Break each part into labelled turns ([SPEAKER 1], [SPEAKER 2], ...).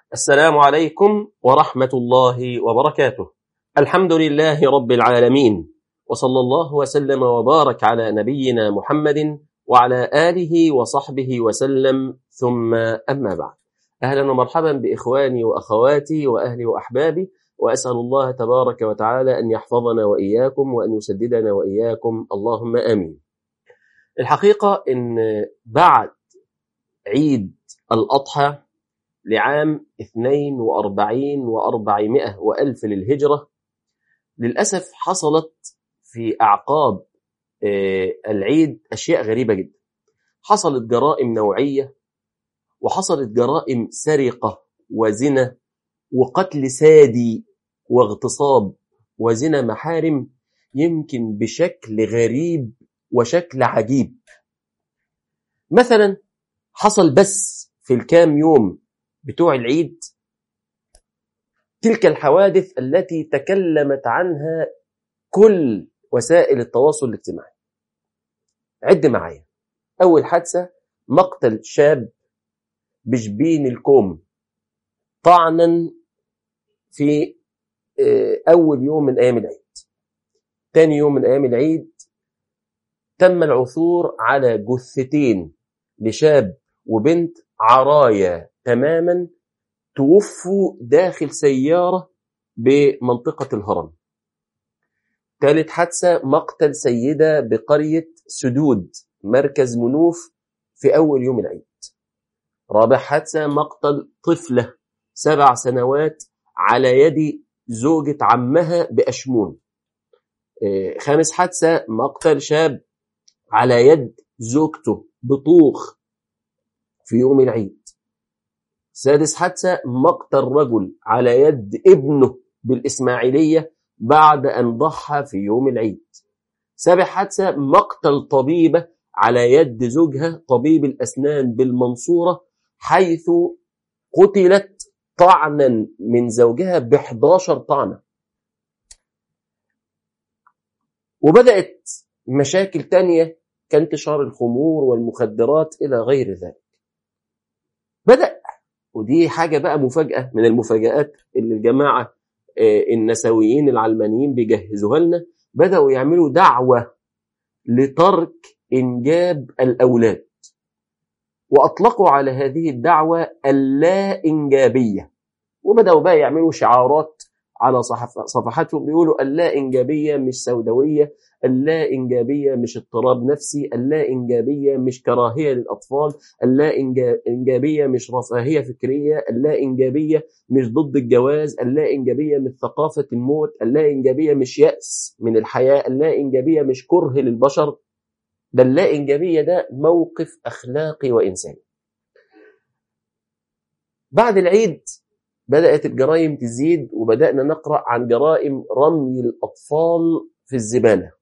[SPEAKER 1] السلام عليكم ورحمة الله وبركاته الحمد لله رب العالمين وصلى الله وسلم وبارك على نبينا محمد وعلى آله وصحبه وسلم ثم أما بعد أهلا ومرحبا بإخواني وأخواتي وأهلي وأحبابي وأسأل الله تبارك وتعالى أن يحفظنا وإياكم وأن يسددنا وإياكم اللهم آمين الحقيقة أن بعد عيد الأضحى لعام 42 و400 وألف للهجرة للأسف حصلت في أعقاب العيد أشياء غريبة جدا حصلت جرائم نوعية وحصلت جرائم سرقة وزنا وقتل سادي واغتصاب وزنا محارم يمكن بشكل غريب وشكل عجيب مثلا حصل بس في الكام يوم بتوع العيد تلك الحوادث التي تكلمت عنها كل وسائل التواصل الاجتماعي عد معايا أول حادثة مقتل شاب بشبين الكوم طعنا في أول يوم من أيام العيد تاني يوم من أيام العيد تم العثور على جثتين لشاب وبنت عرايا تماما توفوا داخل سيارة بمنطقة الهرم ثالث حادثة مقتل سيدة بقرية سدود مركز منوف في أول يوم العيد رابع حادثة مقتل طفلة سبع سنوات على يد زوجة عمها بأشمون خامس حادثة مقتل شاب على يد زوجته بطوخ في يوم العيد سادس حادثة مقتل رجل على يد ابنه بالإسماعيلية بعد أن ضحى في يوم العيد سابع حادثة مقتل طبيبة على يد زوجها طبيب الأسنان بالمنصورة حيث قتلت طعنا من زوجها ب 11 طعنة وبدأت مشاكل تانية كانتشار الخمور والمخدرات إلى غير ذلك بدأ ودي حاجة بقى مفاجأة من المفاجآت اللي الجماعة النسويين العلمانيين بيجهزوها لنا بدأوا يعملوا دعوة لترك إنجاب الأولاد وأطلقوا على هذه الدعوة اللا إنجابية وبدأوا بقى يعملوا شعارات على صفحاتهم بيقولوا اللا إنجابية مش سوداوية اللا إنجابية مش اضطراب نفسي اللا إنجابية مش كراهية للأطفال اللا إنجابية مش رفاهية فكرية اللا إنجابية مش ضد الجواز اللا إنجابية مش ثقافة الموت اللا إنجابية مش يأس من الحياة اللا إنجابية مش كره للبشر ده اللا إنجابية ده موقف أخلاقي وإنساني بعد العيد بدأت الجرائم تزيد وبدأنا نقرأ عن جرائم رمي الأطفال في الزبالة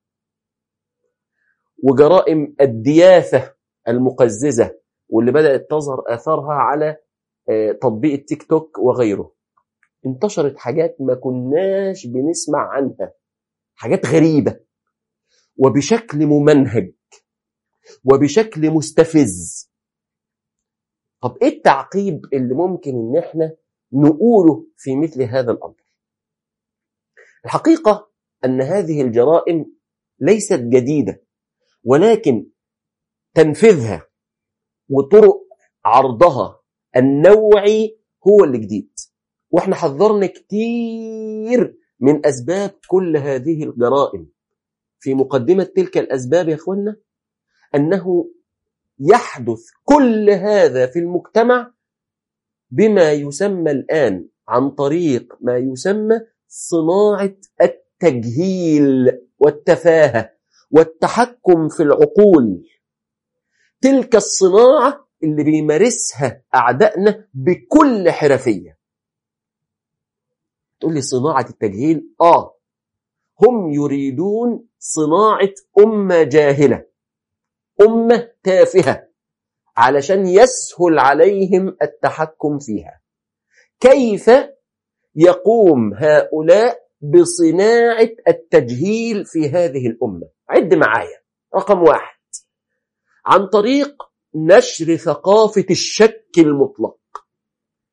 [SPEAKER 1] وجرائم الدياثة المقززة واللي بدأت تظهر آثارها على تطبيق التيك توك وغيره انتشرت حاجات ما كناش بنسمع عنها حاجات غريبة وبشكل ممنهج وبشكل مستفز طب ايه التعقيب اللي ممكن ان احنا نقوله في مثل هذا الامر الحقيقه ان هذه الجرائم ليست جديده ولكن تنفيذها وطرق عرضها النوعي هو اللي جديد واحنا حذرنا كتير من اسباب كل هذه الجرائم في مقدمه تلك الاسباب يا اخوانا انه يحدث كل هذا في المجتمع بما يسمى الآن عن طريق ما يسمى صناعة التجهيل والتفاهة والتحكم في العقول تلك الصناعة اللي بيمارسها أعدائنا بكل حرفية تقول لي صناعة التجهيل آه هم يريدون صناعة أمة جاهلة أمة تافهة علشان يسهل عليهم التحكم فيها كيف يقوم هؤلاء بصناعة التجهيل في هذه الأمة عد معايا رقم واحد عن طريق نشر ثقافة الشك المطلق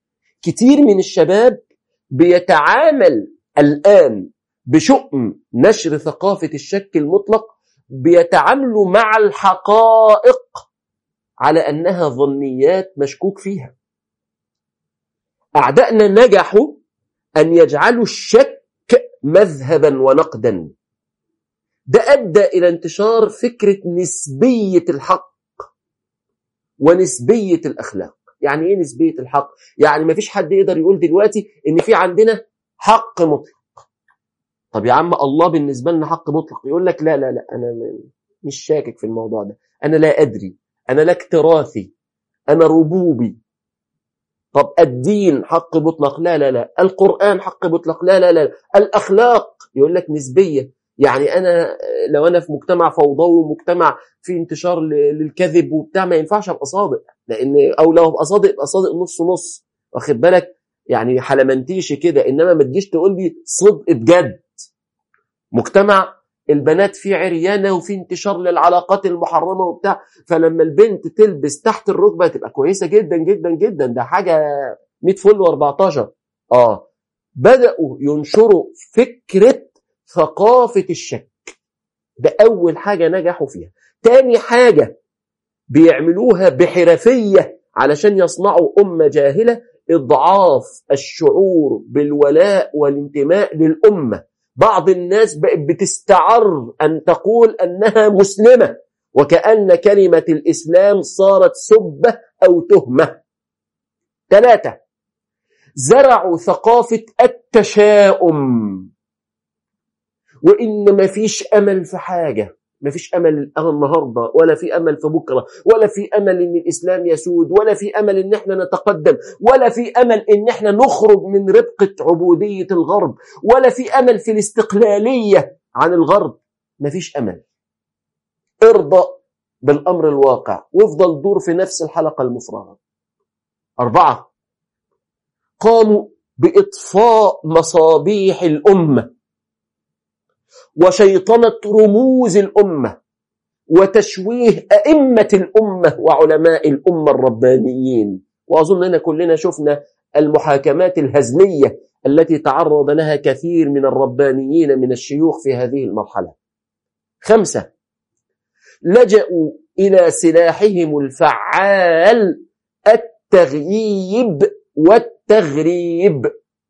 [SPEAKER 1] كتير من الشباب بيتعامل الآن بشؤم نشر ثقافة الشك المطلق بيتعاملوا مع الحقائق على أنها ظنيات مشكوك فيها أعدائنا نجحوا أن يجعلوا الشك مذهبا ونقدا ده أدى إلى انتشار فكرة نسبية الحق ونسبية الأخلاق يعني إيه نسبية الحق؟ يعني ما فيش حد يقدر يقول دلوقتي إن في عندنا حق مطلق طب يا عم الله بالنسبة لنا حق مطلق يقول لك لا لا لا أنا مش شاكك في الموضوع ده أنا لا أدري أنا لا اكتراثي أنا ربوبي طب الدين حق مطلق لا لا لا القرآن حق مطلق لا لا لا الأخلاق يقول لك نسبية يعني أنا لو أنا في مجتمع فوضوي ومجتمع فيه انتشار للكذب وبتاع ما ينفعش أبقى صادق لأن أو لو أبقى صادق أبقى صادق نص نص واخد بالك يعني حلمنتيش كده إنما ما تجيش تقول لي صدق بجد مجتمع البنات فيه عريانة وفي انتشار للعلاقات المحرمة وبتاع فلما البنت تلبس تحت الركبة تبقى كويسة جدا جدا جدا ده حاجة 100 فل و14 اه بدأوا ينشروا فكرة ثقافة الشك ده أول حاجة نجحوا فيها تاني حاجة بيعملوها بحرفية علشان يصنعوا أمة جاهلة إضعاف الشعور بالولاء والانتماء للأمة بعض الناس بقت بتستعر أن تقول أنها مسلمة وكأن كلمة الإسلام صارت سبة أو تهمة ثلاثة زرعوا ثقافة التشاؤم وإن ما فيش أمل في حاجة ما فيش أمل النهاردة ولا في أمل في بكرة ولا في أمل إن الإسلام يسود ولا في أمل إن إحنا نتقدم ولا في أمل إن إحنا نخرج من ربقة عبودية الغرب ولا في أمل في الاستقلالية عن الغرب ما فيش أمل ارضى بالأمر الواقع وافضل دور في نفس الحلقة المفرغة أربعة قاموا بإطفاء مصابيح الأمة وشيطنة رموز الأمة وتشويه أئمة الأمة وعلماء الأمة الربانيين وأظن أن كلنا شفنا المحاكمات الهزلية التي تعرض لها كثير من الربانيين من الشيوخ في هذه المرحلة خمسة لجأوا إلى سلاحهم الفعال التغييب والتغريب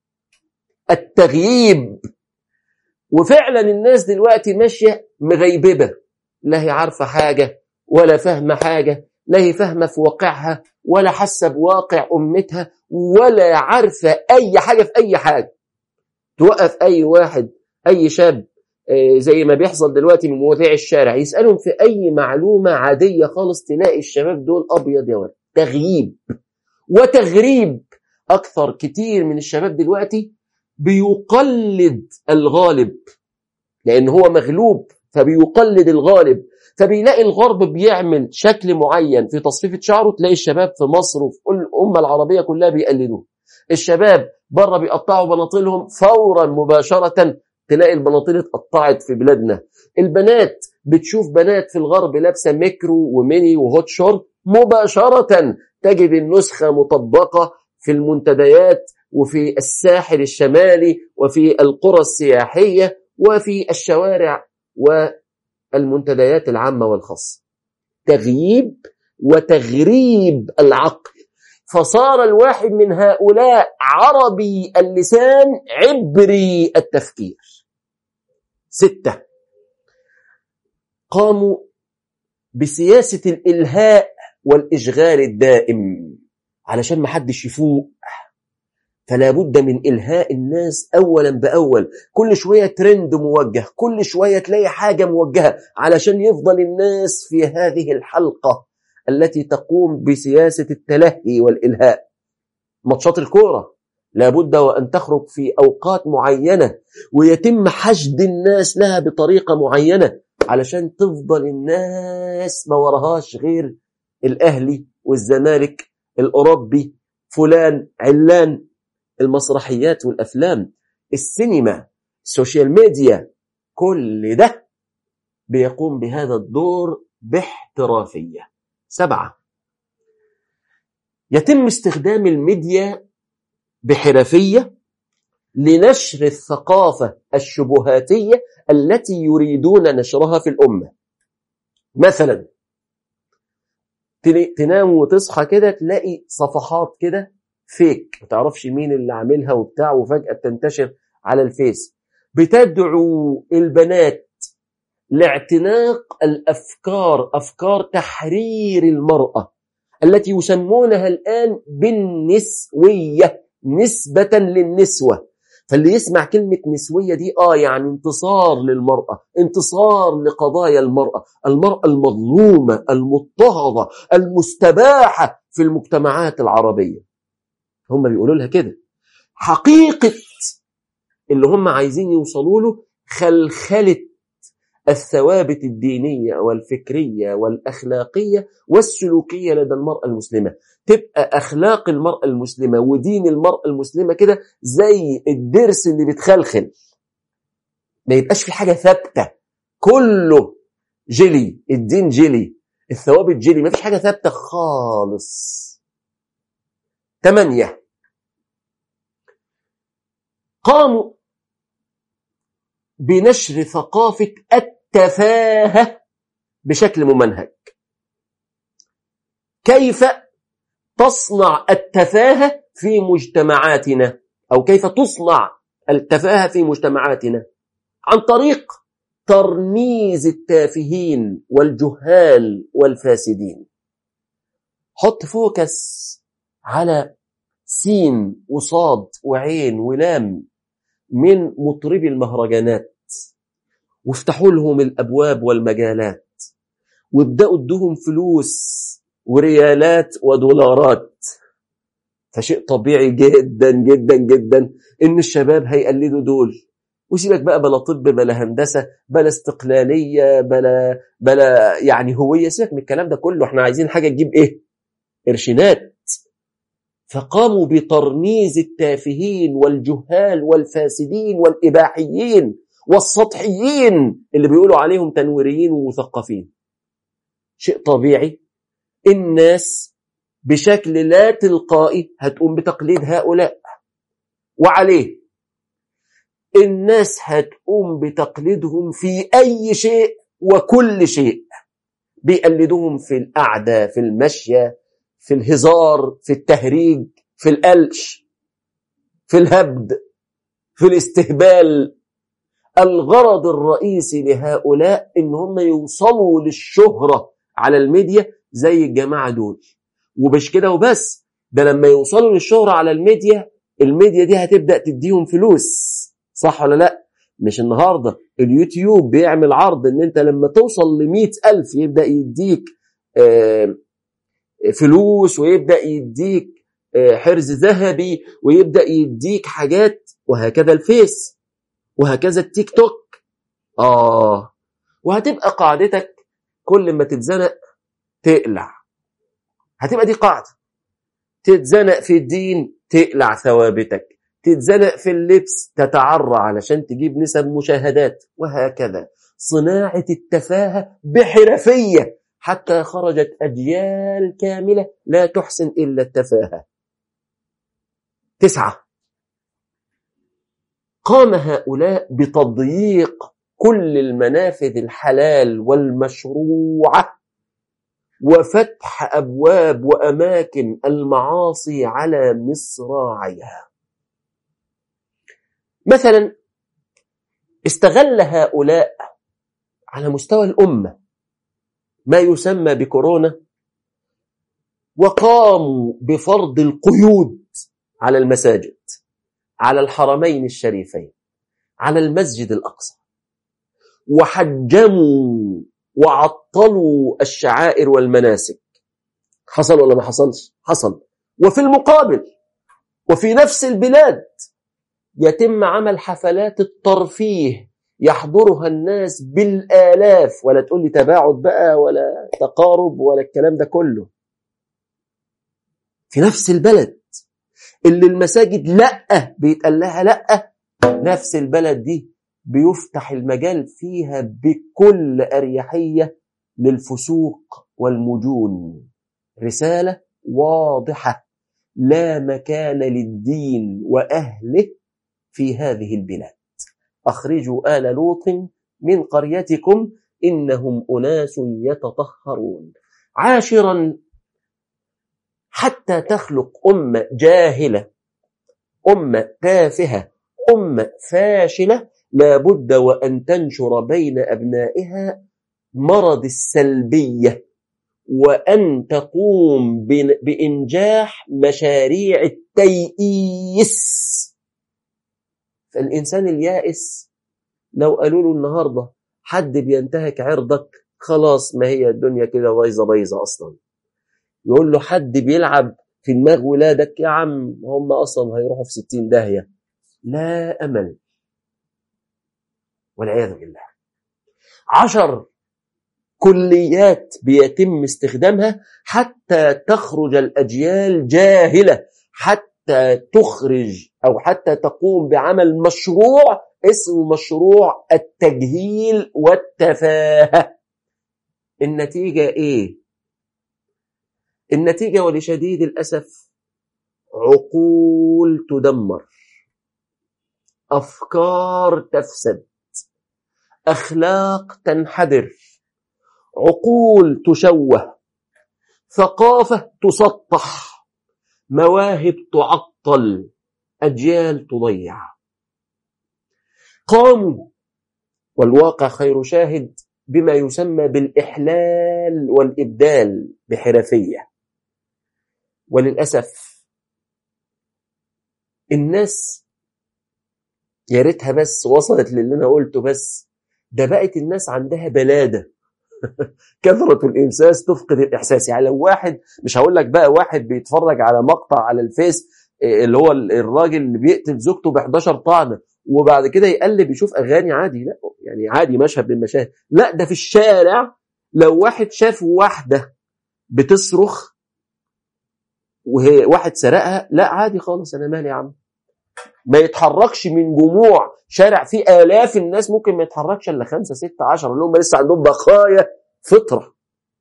[SPEAKER 1] التغييب وفعلا الناس دلوقتي ماشية مغيببة لا هي عارفة حاجة ولا فاهمة حاجة لا هي فاهمة في واقعها ولا حاسة بواقع أمتها ولا عارفة أي حاجة في أي حاجة توقف أي واحد أي شاب زي ما بيحصل دلوقتي من مواضيع الشارع يسألهم في أي معلومة عادية خالص تلاقي الشباب دول أبيض يا ولد تغييب وتغريب أكثر كتير من الشباب دلوقتي بيقلد الغالب لأن هو مغلوب فبيقلد الغالب فبيلاقي الغرب بيعمل شكل معين في تصفيفة شعره تلاقي الشباب في مصر وفي كل الأمة العربية كلها بيقلدوه الشباب بره بيقطعوا بناطيلهم فورا مباشرة تلاقي البناطيل اتقطعت في بلادنا البنات بتشوف بنات في الغرب لابسة ميكرو وميني وهوت شورت مباشرة تجد النسخة مطبقة في المنتديات وفي الساحل الشمالي وفي القرى السياحية وفي الشوارع والمنتديات العامة والخاصة تغييب وتغريب العقل فصار الواحد من هؤلاء عربي اللسان عبري التفكير ستة قاموا بسياسة الإلهاء والإشغال الدائم علشان ما حدش يفوق فلا بد من إلهاء الناس أولا بأول كل شوية ترند موجه كل شوية تلاقي حاجة موجهة علشان يفضل الناس في هذه الحلقة التي تقوم بسياسة التلهي والإلهاء ماتشات الكورة لابد وأن تخرج في أوقات معينة ويتم حشد الناس لها بطريقة معينة علشان تفضل الناس ما وراهاش غير الأهلي والزمالك الأوروبي فلان علان المسرحيات والأفلام السينما السوشيال ميديا كل ده بيقوم بهذا الدور باحترافية سبعة يتم استخدام الميديا بحرفية لنشر الثقافة الشبهاتية التي يريدون نشرها في الأمة مثلا تنام وتصحى كده تلاقي صفحات كده فيك ما تعرفش مين اللي عاملها وبتاع وفجأة تنتشر على الفيس بتدعو البنات لاعتناق الأفكار أفكار تحرير المرأة التي يسمونها الآن بالنسوية نسبة للنسوة فاللي يسمع كلمة نسوية دي آه يعني انتصار للمرأة انتصار لقضايا المرأة المرأة المظلومة المضطهدة المستباحة في المجتمعات العربية هم بيقولوا لها كده حقيقة اللي هم عايزين يوصلوا له خلخلة الثوابت الدينية والفكرية والأخلاقية والسلوكية لدى المرأة المسلمة تبقى أخلاق المرأة المسلمة ودين المرأة المسلمة كده زي الدرس اللي بتخلخل ما يبقاش في حاجة ثابتة كله جيلي الدين جيلي الثوابت جيلي ما فيش حاجة ثابتة خالص ثمانية قاموا بنشر ثقافة التفاهة بشكل ممنهج كيف تصنع التفاهة في مجتمعاتنا أو كيف تصنع التفاهة في مجتمعاتنا عن طريق ترميز التافهين والجهال والفاسدين حط فوكس على سين وصاد وعين ولام من مطربي المهرجانات وافتحوا لهم الأبواب والمجالات وابدأوا ادوهم فلوس وريالات ودولارات فشيء طبيعي جدا جدا جدا ان الشباب هيقلدوا دول وسيبك بقى بلا طب بلا هندسه بلا استقلاليه بلا بلا يعني هويه سيبك من الكلام ده كله احنا عايزين حاجه تجيب ايه قرشينات فقاموا بترميز التافهين والجهال والفاسدين والإباحيين والسطحيين اللي بيقولوا عليهم تنويريين ومثقفين شيء طبيعي الناس بشكل لا تلقائي هتقوم بتقليد هؤلاء وعليه الناس هتقوم بتقليدهم في أي شيء وكل شيء بيقلدوهم في القعدة في المشية في الهزار في التهريج في القلش في الهبد في الاستهبال الغرض الرئيسي لهؤلاء ان هم يوصلوا للشهرة على الميديا زي الجماعة دول ومش كده وبس ده لما يوصلوا للشهرة على الميديا الميديا دي هتبدأ تديهم فلوس صح ولا لا مش النهاردة اليوتيوب بيعمل عرض ان انت لما توصل لمئة ألف يبدأ يديك آه فلوس ويبدأ يديك حرز ذهبي ويبدأ يديك حاجات وهكذا الفيس وهكذا التيك توك آه وهتبقى قاعدتك كل ما تتزنق تقلع هتبقى دي قاعدة تتزنق في الدين تقلع ثوابتك تتزنق في اللبس تتعرى علشان تجيب نسب مشاهدات وهكذا صناعة التفاهة بحرفية حتى خرجت أجيال كاملة لا تحسن إلا التفاهة تسعة قام هؤلاء بتضييق كل المنافذ الحلال والمشروعة وفتح أبواب وأماكن المعاصي على مصراعيها مثلا استغل هؤلاء على مستوى الأمة ما يسمى بكورونا وقاموا بفرض القيود على المساجد على الحرمين الشريفين على المسجد الأقصى وحجموا وعطلوا الشعائر والمناسك حصل ولا ما حصلش حصل وفي المقابل وفي نفس البلاد يتم عمل حفلات الترفيه يحضرها الناس بالآلاف ولا تقول لي تباعد بقى ولا تقارب ولا الكلام ده كله في نفس البلد اللي المساجد لأ بيتقال لها لأ نفس البلد دي بيفتح المجال فيها بكل أريحية للفسوق والمجون رسالة واضحة لا مكان للدين وأهله في هذه البلاد أخرجوا آل لوط من قريتكم إنهم أناس يتطهرون عاشرا حتى تخلق أمة جاهلة أمة تافهة أمة فاشلة لابد وأن تنشر بين أبنائها مرض السلبية وأن تقوم بإنجاح مشاريع التيئيس فالإنسان اليائس لو قالوا له النهاردة حد بينتهك عرضك خلاص ما هي الدنيا كده بايظة بايظة أصلا يقول له حد بيلعب في دماغ ولادك يا عم هم أصلا هيروحوا في ستين داهية لا أمل والعياذ بالله عشر كليات بيتم استخدامها حتى تخرج الأجيال جاهلة حتى تخرج أو حتى تقوم بعمل مشروع اسمه مشروع التجهيل والتفاهة النتيجة إيه؟ النتيجة ولشديد الأسف عقول تدمر أفكار تفسد أخلاق تنحدر عقول تشوه ثقافة تسطح مواهب تعطل أجيال تضيع قاموا والواقع خير شاهد بما يسمى بالإحلال والإبدال بحرفية وللأسف الناس يا ريتها بس وصلت للي أنا قلته بس ده بقت الناس عندها بلادة كثرة الإمساس تفقد الإحساس يعني لو واحد مش هقول لك بقى واحد بيتفرج على مقطع على الفيس اللي هو الراجل اللي بيقتل زوجته ب 11 طعنة وبعد كده يقلب يشوف أغاني عادي لا يعني عادي مشهد من المشاهد لا ده في الشارع لو واحد شاف واحدة بتصرخ وهي واحد سرقها لا عادي خالص أنا مالي يا عم ما يتحركش من جموع شارع فيه آلاف الناس ممكن ما يتحركش إلا خمسة ستة عشر اللي هم لسه عندهم بقايا فطرة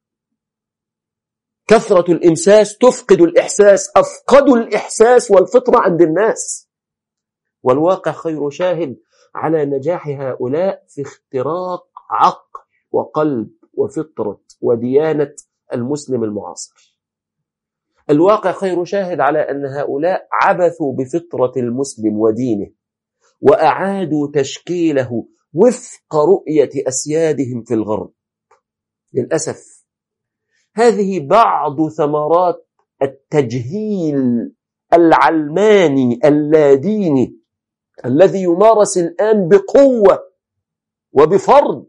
[SPEAKER 1] كثرة الإمساس تفقد الإحساس أفقدوا الإحساس والفطرة عند الناس والواقع خير شاهد على نجاح هؤلاء في اختراق عقل وقلب وفطرة وديانة المسلم المعاصر الواقع خير شاهد على أن هؤلاء عبثوا بفطرة المسلم ودينه وأعادوا تشكيله وفق رؤية أسيادهم في الغرب للأسف هذه بعض ثمرات التجهيل العلماني اللاديني الذي يمارس الآن بقوة وبفرض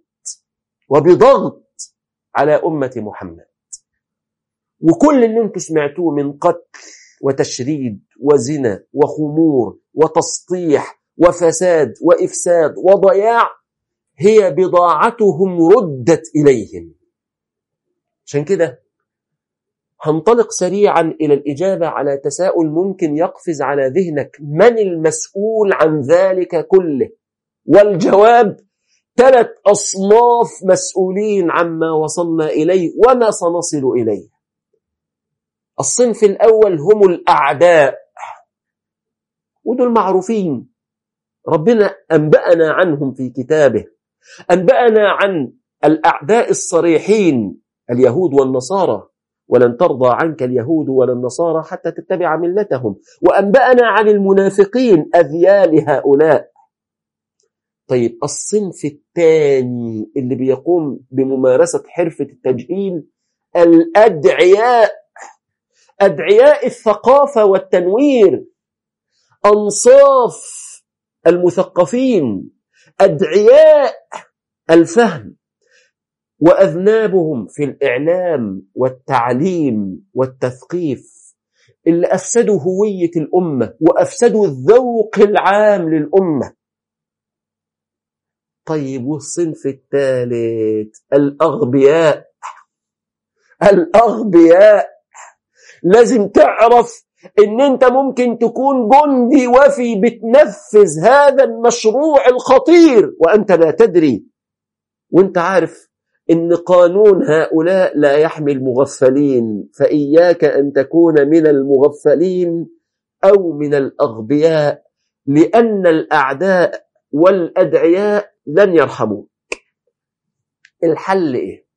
[SPEAKER 1] وبضغط على أمة محمد وكل اللي انتم سمعتوه من قتل وتشريد وزنا وخمور وتسطيح وفساد وإفساد وضياع هي بضاعتهم ردت إليهم عشان كده هنطلق سريعا إلى الإجابة على تساؤل ممكن يقفز على ذهنك من المسؤول عن ذلك كله والجواب ثلاث أصناف مسؤولين عما وصلنا إليه وما سنصل إليه الصنف الأول هم الأعداء ودول معروفين ربنا أنبأنا عنهم في كتابه أنبأنا عن الأعداء الصريحين اليهود والنصارى ولن ترضى عنك اليهود ولا النصارى حتى تتبع ملتهم وأنبأنا عن المنافقين أذيال هؤلاء طيب الصنف الثاني اللي بيقوم بممارسة حرفة التجهيل الأدعياء أدعياء الثقافة والتنوير أنصاف المثقفين أدعياء الفهم وأذنابهم في الإعلام والتعليم والتثقيف اللي أفسدوا هوية الأمة وأفسدوا الذوق العام للأمة طيب والصنف الثالث الأغبياء الأغبياء لازم تعرف ان انت ممكن تكون جندي وفي بتنفذ هذا المشروع الخطير وانت لا تدري وانت عارف إن قانون هؤلاء لا يحمي المغفلين فإياك أن تكون من المغفلين أو من الأغبياء لأن الأعداء والأدعياء لن يرحموك الحل إيه؟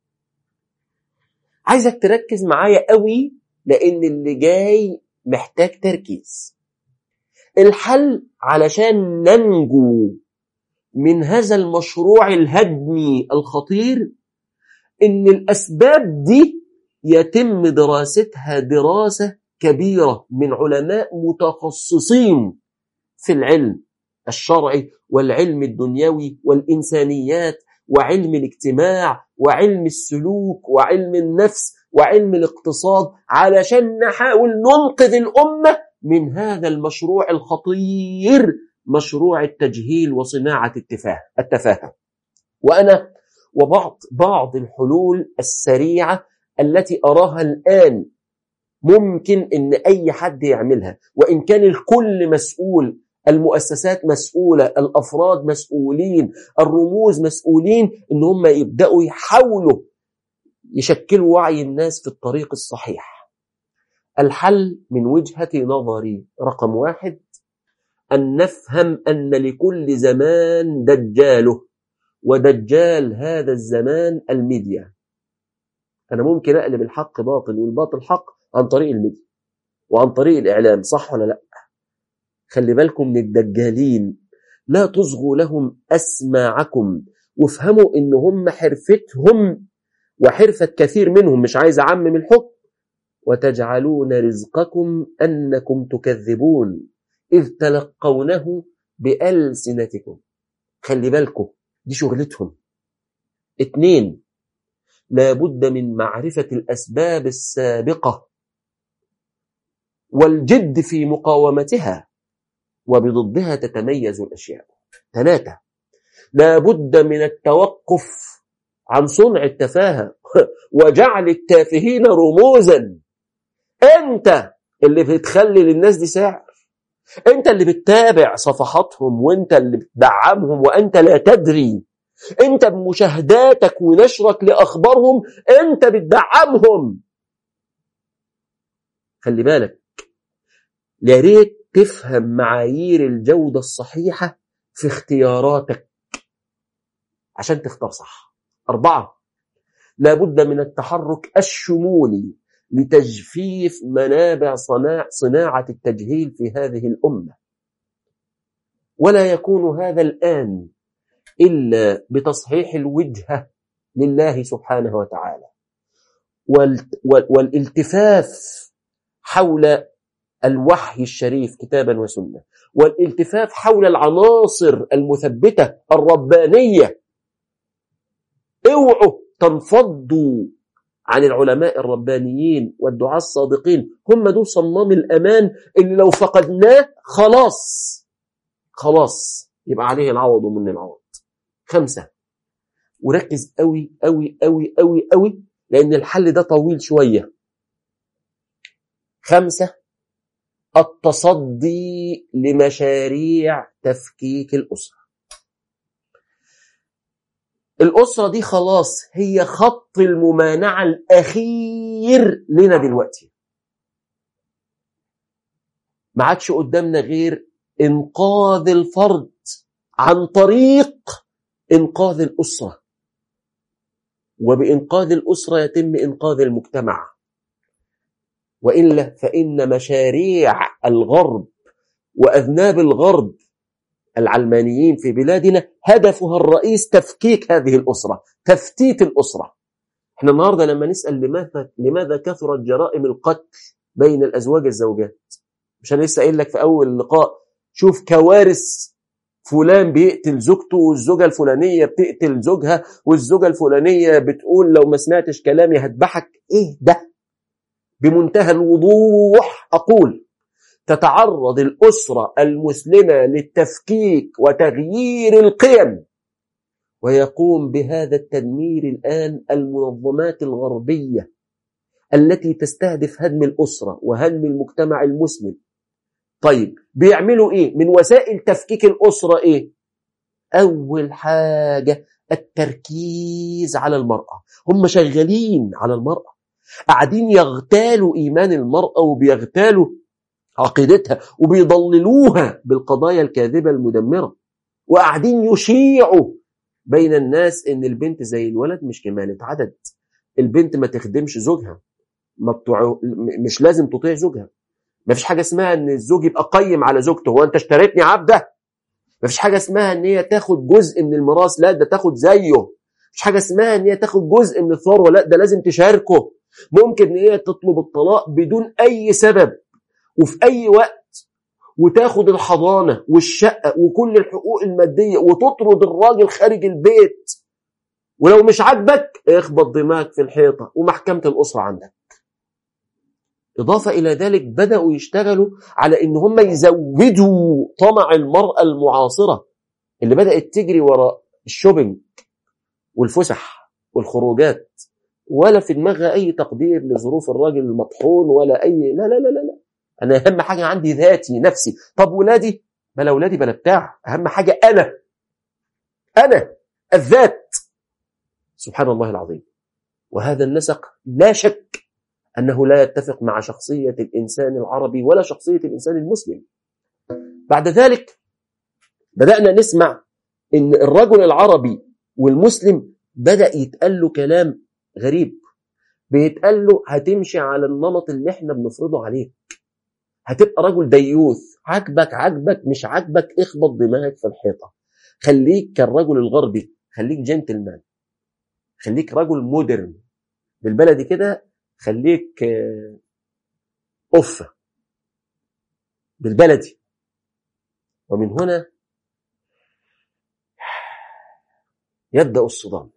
[SPEAKER 1] عايزك تركز معايا قوي لأن اللي جاي محتاج تركيز الحل علشان ننجو من هذا المشروع الهدمي الخطير ان الاسباب دي يتم دراستها دراسه كبيره من علماء متخصصين في العلم الشرعي والعلم الدنيوي والانسانيات وعلم الاجتماع وعلم السلوك وعلم النفس وعلم الاقتصاد علشان نحاول ننقذ الامه من هذا المشروع الخطير مشروع التجهيل وصناعه التفاهه التفاهه وانا وبعض بعض الحلول السريعة التي أراها الآن ممكن إن أي حد يعملها وإن كان الكل مسؤول المؤسسات مسؤولة الأفراد مسؤولين الرموز مسؤولين إن هم يبدأوا يحاولوا يشكلوا وعي الناس في الطريق الصحيح الحل من وجهة نظري رقم واحد أن نفهم أن لكل زمان دجاله ودجال هذا الزمان الميديا أنا ممكن أقلب الحق باطل والباطل حق عن طريق الميديا وعن طريق الإعلام صح ولا لأ خلي بالكم من الدجالين لا تصغوا لهم أسماعكم وافهموا إن هم حرفتهم وحرفة كثير منهم مش عايز أعمم الحكم وتجعلون رزقكم أنكم تكذبون إذ تلقونه بألسنتكم خلي بالكم دي شغلتهم اتنين لابد من معرفة الأسباب السابقة والجد في مقاومتها وبضدها تتميز الأشياء ثلاثة لابد من التوقف عن صنع التفاهة وجعل التافهين رموزا انت اللي بتخلي للناس دي سعر انت اللي بتتابع صفحاتهم وانت اللي بتدعمهم وانت لا تدري انت بمشاهداتك ونشرك لاخبارهم انت بتدعمهم خلي بالك يا ريت تفهم معايير الجودة الصحيحة في اختياراتك عشان تختار صح أربعة لابد من التحرك الشمولي لتجفيف منابع صناع صناعة التجهيل في هذه الأمة ولا يكون هذا الآن إلا بتصحيح الوجهة لله سبحانه وتعالى والالتفاف حول الوحي الشريف كتابا وسنة والالتفاف حول العناصر المثبتة الربانية اوعوا تنفضوا عن العلماء الربانيين والدعاة الصادقين هم دول صمام الأمان اللي لو فقدناه خلاص خلاص يبقى عليه العوض ومن العوض خمسة وركز قوي قوي قوي قوي قوي لأن الحل ده طويل شوية خمسة التصدي لمشاريع تفكيك الأسرة الأسرة دي خلاص هي خط الممانعة الأخير لنا دلوقتي ما عادش قدامنا غير إنقاذ الفرد عن طريق إنقاذ الأسرة وبإنقاذ الأسرة يتم إنقاذ المجتمع وإلا فإن مشاريع الغرب وأذناب الغرب العلمانيين في بلادنا هدفها الرئيس تفكيك هذه الأسرة تفتيت الأسرة احنا النهاردة لما نسأل لماذا, لماذا كثرت جرائم القتل بين الأزواج الزوجات مش أنا لسه قايل لك في أول اللقاء شوف كوارث فلان بيقتل زوجته والزوجة الفلانية بتقتل زوجها والزوجة الفلانية بتقول لو ما سمعتش كلامي هذبحك ايه ده بمنتهى الوضوح أقول تتعرض الأسرة المسلمة للتفكيك وتغيير القيم ويقوم بهذا التدمير الآن المنظمات الغربية التي تستهدف هدم الأسرة وهدم المجتمع المسلم طيب بيعملوا إيه من وسائل تفكيك الأسرة إيه أول حاجة التركيز على المرأة هم شغالين على المرأة قاعدين يغتالوا إيمان المرأة وبيغتالوا عقيدتها وبيضللوها بالقضايا الكاذبة المدمرة وقاعدين يشيعوا بين الناس ان البنت زي الولد مش كمالة عدد البنت ما تخدمش زوجها ما بتوع... مش لازم تطيع زوجها ما فيش حاجة اسمها ان الزوج يبقى قيم على زوجته هو انت اشتريتني عبده ما فيش حاجة اسمها ان هي تاخد جزء من الميراث لا ده تاخد زيه مش حاجة اسمها ان هي تاخد جزء من الثروة لا ده لازم تشاركه ممكن ان هي تطلب الطلاق بدون اي سبب وفي اي وقت وتاخد الحضانة والشقة وكل الحقوق المادية وتطرد الراجل خارج البيت ولو مش عاجبك اخبط دماغك في الحيطة ومحكمة الأسرة عندك إضافة إلى ذلك بدأوا يشتغلوا على إن هم يزودوا طمع المرأة المعاصرة اللي بدأت تجري وراء الشوبينج والفسح والخروجات ولا في دماغها أي تقدير لظروف الراجل المطحون ولا أي لا لا لا لا, لا. أنا أهم حاجة عندي ذاتي نفسي طب ولادي بلا ولادي بلا بتاع أهم حاجة أنا أنا الذات سبحان الله العظيم وهذا النسق لا شك أنه لا يتفق مع شخصية الإنسان العربي ولا شخصية الإنسان المسلم بعد ذلك بدأنا نسمع إن الرجل العربي والمسلم بدأ يتقال له كلام غريب بيتقال له هتمشي على النمط اللي احنا بنفرضه عليك هتبقى رجل ديوث عاجبك عاجبك مش عاجبك اخبط دماغك في الحيطة خليك كالرجل الغربي خليك جنتلمان خليك رجل مودرن بالبلدي كده خليك أفة بالبلدي ومن هنا يبدأ الصدام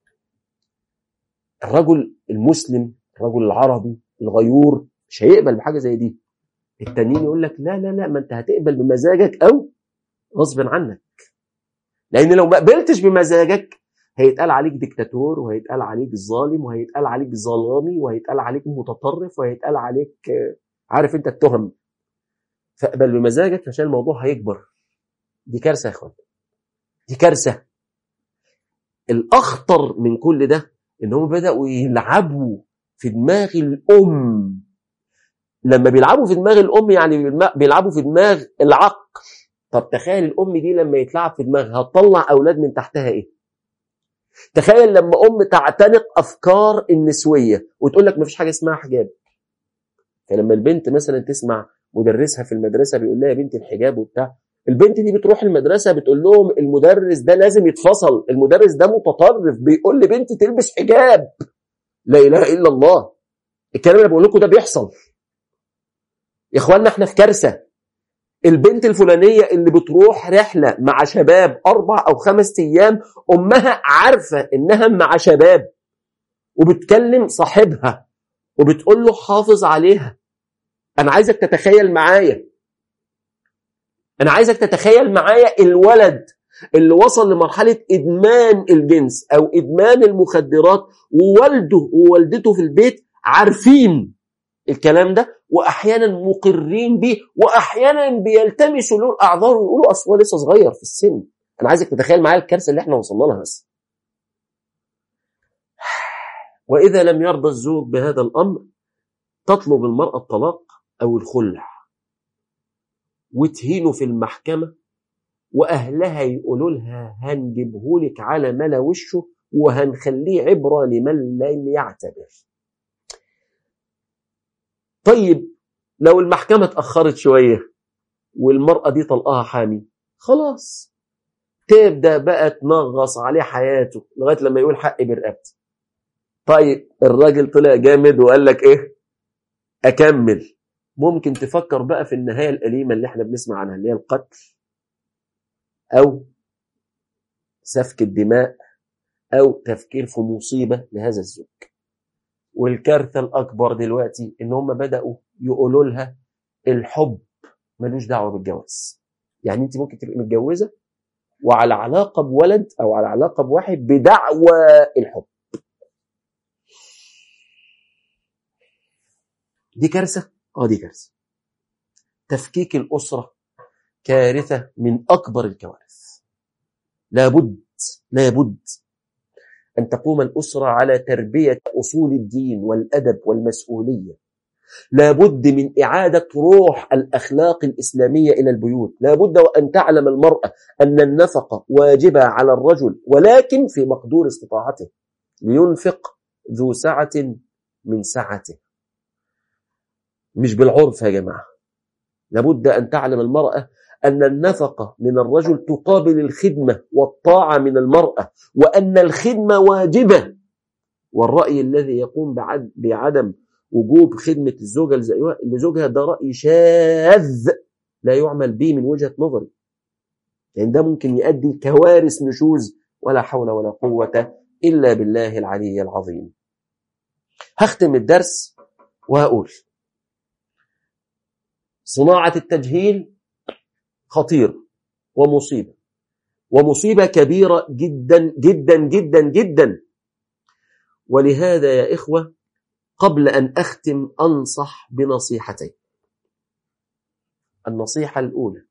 [SPEAKER 1] الرجل المسلم الرجل العربي الغيور مش هيقبل بحاجة زي دي التانيين يقول لك لا لا لا ما انت هتقبل بمزاجك او غصب عنك لان لو ما قبلتش بمزاجك هيتقال عليك ديكتاتور وهيتقال عليك ظالم وهيتقال عليك ظلامي وهيتقال عليك متطرف وهيتقال عليك عارف انت التهم فاقبل بمزاجك عشان الموضوع هيكبر دي كارثه يا اخوان دي كارثه الاخطر من كل ده ان هم بداوا يلعبوا في دماغ الام لما بيلعبوا في دماغ الام يعني بيلعبوا في دماغ العقل طب تخيل الام دي لما يتلعب في دماغها هتطلع اولاد من تحتها ايه تخيل لما ام تعتنق افكار النسويه وتقول لك مفيش حاجه اسمها حجاب فلما البنت مثلا تسمع مدرسها في المدرسه بيقول لها يا بنتي الحجاب وبتاع البنت دي بتروح المدرسه بتقول لهم المدرس ده لازم يتفصل المدرس ده متطرف بيقول لبنتي تلبس حجاب لا اله الا الله الكلام اللي بقول لكم ده بيحصل يا اخوانا احنا في كارثه البنت الفلانيه اللي بتروح رحله مع شباب اربع او خمس ايام امها عارفه انها مع شباب وبتكلم صاحبها وبتقول له حافظ عليها انا عايزك تتخيل معايا انا عايزك تتخيل معايا الولد اللي وصل لمرحلة إدمان الجنس أو إدمان المخدرات ووالده ووالدته في البيت عارفين الكلام ده واحيانا مقرين به واحيانا بيلتمسوا له الاعذار ويقولوا اصل هو لسه صغير في السن انا عايزك تتخيل معايا الكارثه اللي احنا وصلنا لها بس واذا لم يرضى الزوج بهذا الامر تطلب المراه الطلاق او الخلع وتهينه في المحكمه واهلها يقولوا لها هنجيبهولك على ملا وشه وهنخليه عبره لمن لم يعتبر طيب لو المحكمة اتأخرت شوية والمرأة دي طلقها حامي خلاص تبدأ بقى تنغص عليه حياته لغاية لما يقول حقي برقبتي طيب الراجل طلع جامد وقال لك ايه اكمل ممكن تفكر بقى في النهاية الأليمة اللي احنا بنسمع عنها اللي هي القتل أو سفك الدماء أو تفكير في مصيبة لهذا الزوج والكارثه الاكبر دلوقتي ان هم بداوا يقولوا لها الحب ملوش دعوه بالجواز يعني انت ممكن تبقي متجوزه وعلى علاقه بولد او على علاقه بواحد بدعوى الحب دي كارثه اه دي كارثه تفكيك الاسره كارثه من اكبر الكوارث لابد لابد أن تقوم الأسرة على تربية أصول الدين والأدب والمسؤولية لابد من إعادة روح الأخلاق الإسلامية إلى البيوت لابد وأن تعلم المرأة أن النفقة واجبة على الرجل ولكن في مقدور استطاعته لينفق ذو سعة من سعته مش بالعرف يا جماعة لابد أن تعلم المرأة أن النفقة من الرجل تقابل الخدمة والطاعة من المرأة وأن الخدمة واجبة والرأي الذي يقوم بعدم وجوب خدمة الزوجة لزوجها ده رأي شاذ لا يعمل به من وجهة نظري لأن يعني ده ممكن يؤدي كوارث نشوز ولا حول ولا قوة إلا بالله العلي العظيم هختم الدرس وهقول صناعة التجهيل خطير ومصيبة ومصيبة كبيرة جدا جدا جدا جدا ولهذا يا إخوة قبل أن أختم أنصح بنصيحتين النصيحة الأولى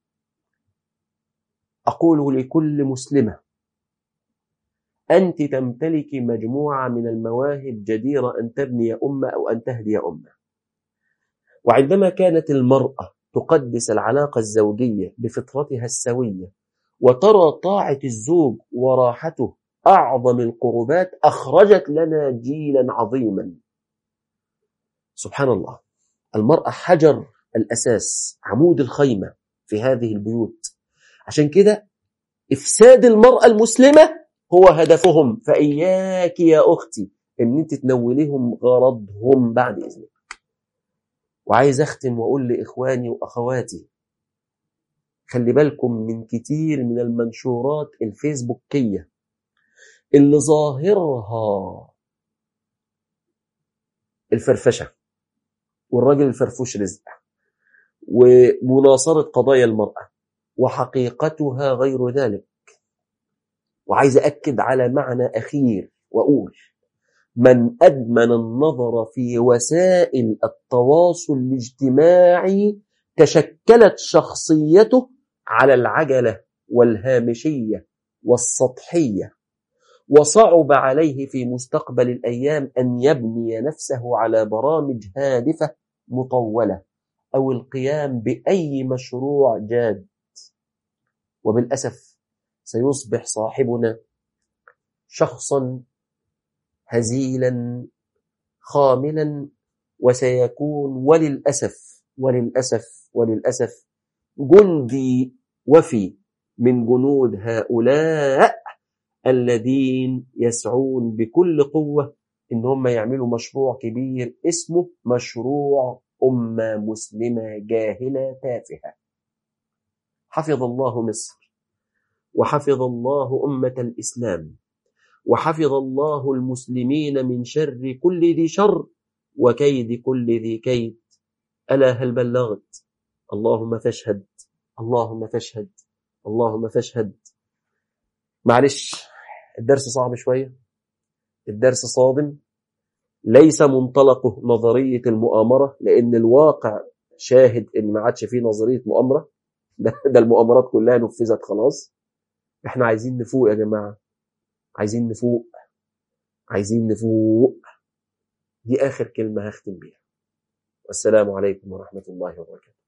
[SPEAKER 1] أقول لكل مسلمة أنت تمتلك مجموعة من المواهب جديرة أن تبني أمة أو أن تهدي أمة وعندما كانت المرأة تقدس العلاقة الزوجية بفطرتها السوية وترى طاعة الزوج وراحته أعظم القربات أخرجت لنا جيلا عظيما سبحان الله المرأة حجر الأساس عمود الخيمة في هذه البيوت عشان كده إفساد المرأة المسلمة هو هدفهم فإياك يا أختي إن أنت تنوليهم غرضهم بعد إذنك وعايز أختم وأقول لإخواني وأخواتي خلي بالكم من كتير من المنشورات الفيسبوكية اللي ظاهرها الفرفشة والراجل الفرفوش رزق ومناصرة قضايا المرأة وحقيقتها غير ذلك وعايز أكد على معنى أخير وأقول من أدمن النظر في وسائل التواصل الاجتماعي تشكلت شخصيته على العجلة والهامشية والسطحية وصعب عليه في مستقبل الأيام أن يبني نفسه على برامج هادفة مطولة أو القيام بأي مشروع جاد وبالأسف سيصبح صاحبنا شخصا هزيلا خاملا وسيكون وللأسف وللأسف وللأسف جندي وفي من جنود هؤلاء الذين يسعون بكل قوة إن هم يعملوا مشروع كبير اسمه مشروع أمة مسلمة جاهلة تافهة حفظ الله مصر وحفظ الله أمة الإسلام وحفظ الله المسلمين من شر كل ذي شر وكيد كل ذي كيد ألا هل بلغت اللهم فاشهد اللهم فاشهد اللهم فاشهد معلش الدرس صعب شوية الدرس صادم ليس منطلقه نظرية المؤامرة لأن الواقع شاهد إن ما عادش فيه نظرية مؤامرة ده, ده المؤامرات كلها نفذت خلاص احنا عايزين نفوق يا جماعة عايزين نفوق عايزين نفوق دي آخر كلمة هختم بيها والسلام عليكم ورحمة الله وبركاته